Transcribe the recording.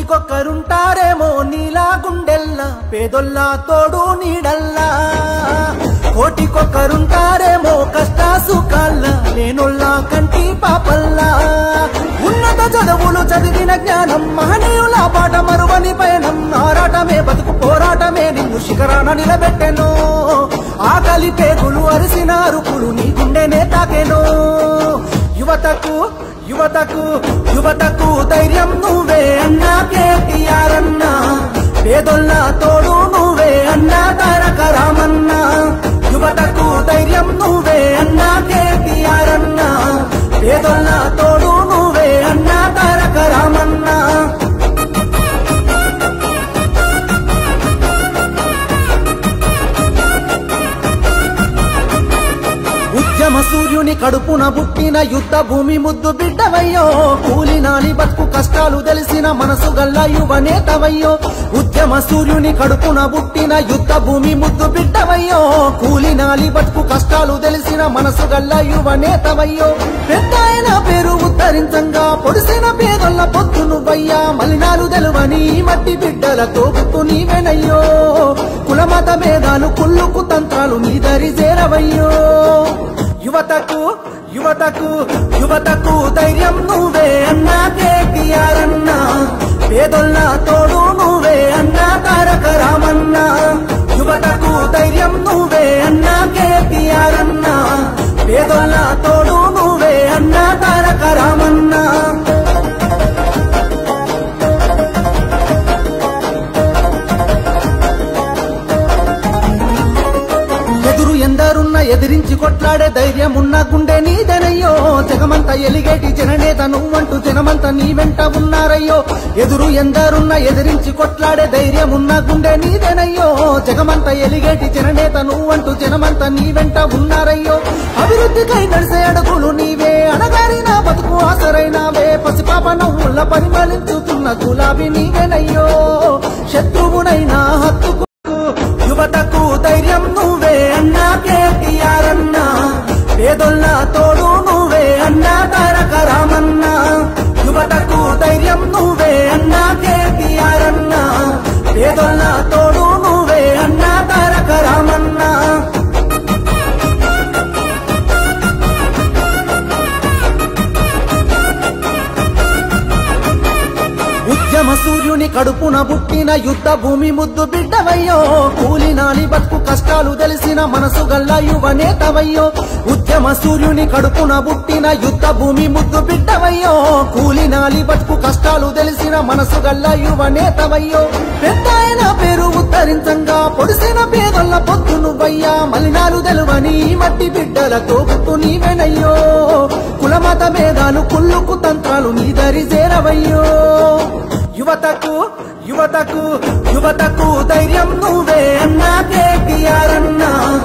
కోటికొక్కరుంటారేమో నీలా గుండెల్లా పేదొల్లా తోడు నీడల్లా కోటికొక్కరుంటారేమో కష్ట సుఖాల్లా నేనొల్లా కంటి పాపల్లా ఉన్నత చదువులు చదివిన జ్ఞానం మహనీయుల పాట మరువని పయనం ఆరాటమే బతుకు పోరాటమే నిన్ను శిఖరాన నిలబెట్టెను ఆకలి పేగులు అరిసిన అరుపులు నీ గుండెనే తాకెను యువతకు యువతకు యువతకు ధైర్యం నువ్వే అన్నా కేటీఆర్ అన్నా పేదొల్ల తోడు నువ్వే అన్నా తారక రామన్నా యువతకు ధైర్యం నువ్వే అన్నా కేటీఆర్ అన్నా పేదొల్ల తోడు నువ్వే అన్నా తారక రామన్నా ఉద్యమ సూర్యుని కడుపున పుట్టిన యుద్ధ భూమి ముద్దు బిడ్డవయ్యో కూలి నాని బతుకు కష్టాలు తెలిసిన మనసు గల్ల యువనేతవయ్యో ఉద్యమ సూర్యుని కడుపున పుట్టిన యుద్ధ భూమి ముద్దు బిడ్డవయ్యో కూలి నాలి బతుకు కష్టాలు తెలిసిన మనసు గల్ల యువనేతవయ్యో పెద్ద ఆయన పేరు ఉద్ధరించంగా పొడిసిన పేదొల్ల పొత్తు నువ్వయ్యా మలినాలు తెలువని ఈ మట్టి బిడ్డలతో గుర్తు నీవెనయ్యో కులమత భేదాలు కుళ్ళుకు తంత్రాలు నీ దరి చేరవయ్యో యువతకు యువతకు యువతకు ధైర్యం నువ్వే అన్నా కేటీఆర్ అన్నా పేదొల్ల తోడు నువ్వే అన్నా తారక రామన్నా యువతకు ధైర్యం నువ్వే అన్నా కేటీఆర్ అన్నా పేదొల్ల తోడు నువ్వే అన్నా తారక రామన్నా ఎదురు ఎందరున్న ఎదిరించి కొట్లాడే ధైర్యం ఉన్న గుండె నీదనయ్యో జగమంత ఎలిగేటి జననేత నువ్వంటూ జనమంతా నీ వెంట ఉన్నారయ్యో ఎదురు ఎందరున్న ఎదిరించి కొట్లాడే ధైర్యం ఉన్న గుండె నీదనయ్యో జగమంత ఎలిగేటి జననేత నువ్వంటూ జనమంతా నీ వెంట ఉన్నారయ్యో అభివృద్ధికై నడిసే అడుగులు నీవే అడగారిన బతుకు ఆసరైనవే పసిపాప నవ్వుల పరిమళించుతున్న గులాబీ నీవేనయ్యో శత్రువునైనా హత్తుకు యువతకు ధైర్యం నువ్వే అన్నా కేటీఆర్ అన్నా పేదొల్ల తోడు నువ్వే అన్నా తారక రామన్నా యువతకు ధైర్యం నువ్వే అన్నా కేటీఆర్ అన్నా పేదొల్ల తోడు నువ్వే అన్నా తారక రామన్నా ఉద్యమ సూర్యుని కడుపున పుట్టిన యుద్ధ భూమి ముద్దు బిడ్డవయ్యో కూలి నాలి బతుకు కష్టాలు తెలిసిన మనసు గల్ల యువనేతవయ్యో ఉద్యమ సూర్యుని కడుపున పుట్టిన యుద్ధ భూమి ముద్దు బిడ్డవయ్యో కూలి నాలి బతుకు కష్టాలు తెలిసిన మనసు గల్ల యువనేతవయ్యో పెద్ద ఆయన పేరు ఉద్ధరించంగా పొడిసిన పేదొల్ల పొత్తు నువ్వయ్యా మలినాలు తెలువని ఈ మట్టి బిడ్డలతో గుర్తు నీవెనయ్యో కులమత భేదాలు కుళ్ళుకు తంత్రాలు నీ దరి చేరవయ్యో యువతకు యువతకు యువతకు ధైర్యం నువ్వే అన్నా కేటీఆర్ అన్నా